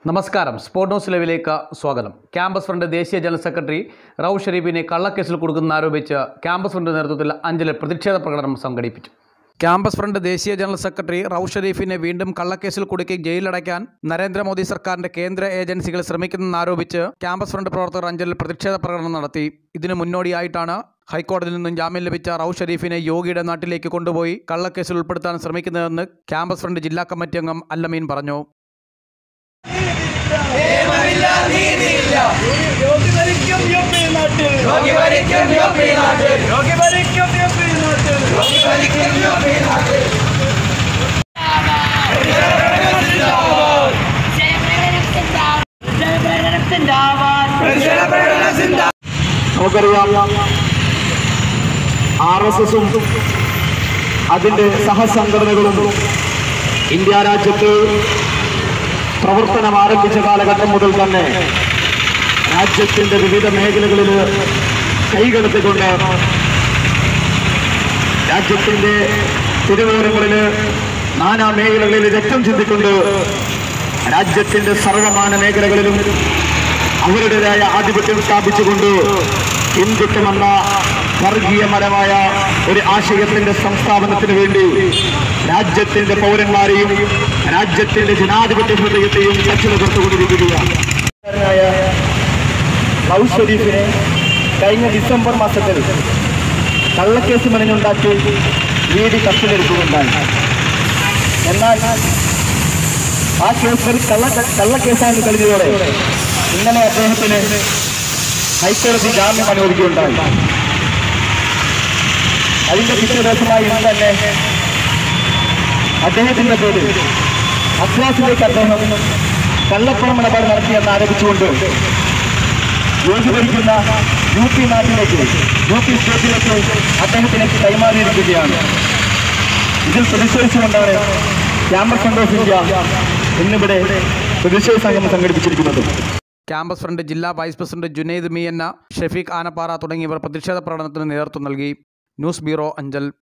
നമസ്കാരം sport news ലൈവിലേക്ക് സ്വാഗതം ക്യാമ്പസ് ഫ്രണ്ട് ദേശീയ ജനറൽ സെക്രട്ടറി റൌഫ് ഷെരീഫിനെ കള്ളക്കേസിൽ കൊടുക്കുന്ന ആരോപിച്ച് ക്യാമ്പസ് ഫ്രണ്ട് നേതൃത്വത്തിൽ അഞ്ചലിൽ പ്രതിഷേധ പ്രകടനം സംഘടിപ്പിച്ചു ക്യാമ്പസ് ഫ്രണ്ട് ദേശീയ ജനറൽ സെക്രട്ടറി റൌഫ് ഷെരീഫിനെ വീണ്ടും കള്ളക്കേസിൽ കുടുക്കി ജയിലിലടയ്ക്കാൻ നരേന്ദ്രമോദി സർക്കാരിന്റെ കേന്ദ്ര ഏജൻസികൾ ശ്രമിക്കുന്നെന്നാരോപിച്ച് ക്യാമ്പസ് ഫ്രണ്ട് പ്രവർത്തകർ അഞ്ചലിൽ പ്രതിഷേധ പ്രകടനം നടത്തി ഇതിനു മുന്നോടിയായിട്ടാണ് ഹൈക്കോടതിയിൽ നിന്നും ജാമ്യം ലഭിച്ച റൌഫ് ഷെരീഫിനെ യോഗിയുടെ നാട്ടിലേക്ക് കൊണ്ടുപോയി കള്ളക്കേസിൽ ഉൾപ്പെടുത്താൻ ശ്രമിക്കുന്നതെന്ന് ക്യാമ്പസ് ഫ്രണ്ട് ജില്ലാ കമ്മിറ്റി അംഗം അല്ലമീൻ പറഞ്ഞു യോഗി ഭരിക്കും യു പി നാട്ടിൽ യോഗി ഭരിക്കും യു പി നാട്ടിൽ യോഗി ഭരിക്കും യു പി നാട്ടിൽ യോഗി ഭരിക്കും യു പി നാട്ടിൽ നമുക്കറിയാം ആർ എസ് എസും അതിൻ്റെ സഹസംഘടനകളും ഇന്ത്യ രാജ്യത്ത് പ്രവർത്തനം ആരംഭിച്ച കാലഘട്ടം മുതൽ തന്നെ രാജ്യത്തിൻ്റെ വിവിധ മേഖലകളിൽ കൈകടത്തിക്കൊണ്ട് രാജ്യത്തിൻ്റെ തിരുവോരങ്ങളിൽ നാനാ മേഖലകളിൽ രക്തം ചിന്തിക്കൊണ്ട് രാജ്യത്തിൻ്റെ സർവമാന മേഖലകളിലും അവരുടേതായ ആധിപത്യം സ്ഥാപിച്ചുകൊണ്ട് ഹിന്ദുത്വമെന്ന വർഗീയമരമായ ഒരു ആശയത്തിന്റെ സംസ്ഥാപനത്തിന് വേണ്ടി രാജ്യത്തിന്റെ പൗരന്മാരെയും രാജ്യത്തിന്റെ ജനാധിപത്യ ഹൃദയത്തെയും തച്ചുതകർത്തുകൊണ്ടിരിക്കുകയാണ് റൌഫ് ഷെരീഫിനെ കഴിഞ്ഞ ഡിസംബർ മാസത്തിൽ കള്ളക്കേസ് മെനഞ്ഞുണ്ടാക്കി ഇ ഡി കസ്റ്റഡിയെടുക്കുകയുണ്ടായി എന്നാൽ ആ കേസ് ഒരു കള്ള കള്ളക്കേസാണെന്ന് കരുതിയോടെ ഇന്നലെ അദ്ദേഹത്തിന് ഹൈക്കോടതി ജാമ്യം അനുവദിക്കുകയുണ്ടായി അതിന്റെ പിറ്റേ ദിവസമായി ഇന്ന് തന്നെ അദ്ദേഹത്തിന്റെ പേരിൽ അക്ലാസിലേക്ക് അദ്ദേഹം കള്ളപ്പണം ഇടപാട് നടത്തിയെന്ന് ആരോപിച്ചുകൊണ്ട് യോഗി ഭരിക്കുന്ന യു പി നാട്ടിലേക്ക് യു പി സ്റ്റേറ്റിലേക്ക് അദ്ദേഹത്തിലേക്ക് കൈമാറിയിരിക്കുകയാണ് ഇതിൽ പ്രതിഷേധിച്ചുകൊണ്ടാണ് ക്യാമ്പസ് ഫ്രണ്ട് ഓഫ് ഇന്ത്യ ഇന്നിവിടെ പ്രതിഷേധ സംഗമം സംഘടിപ്പിച്ചിരിക്കുന്നത് ക്യാമ്പസ് ഫ്രണ്ട് ജില്ലാ വൈസ് പ്രസിഡന്റ് ജുനൈദ് മിയന്ന ഷെഫീഖ് ആനപ്പാറ തുടങ്ങിയവർ പ്രതിഷേധ പ്രകടനത്തിന് നേതൃത്വം നൽകി ന്യൂസ് ബ്യൂറോ അഞ്ചൽ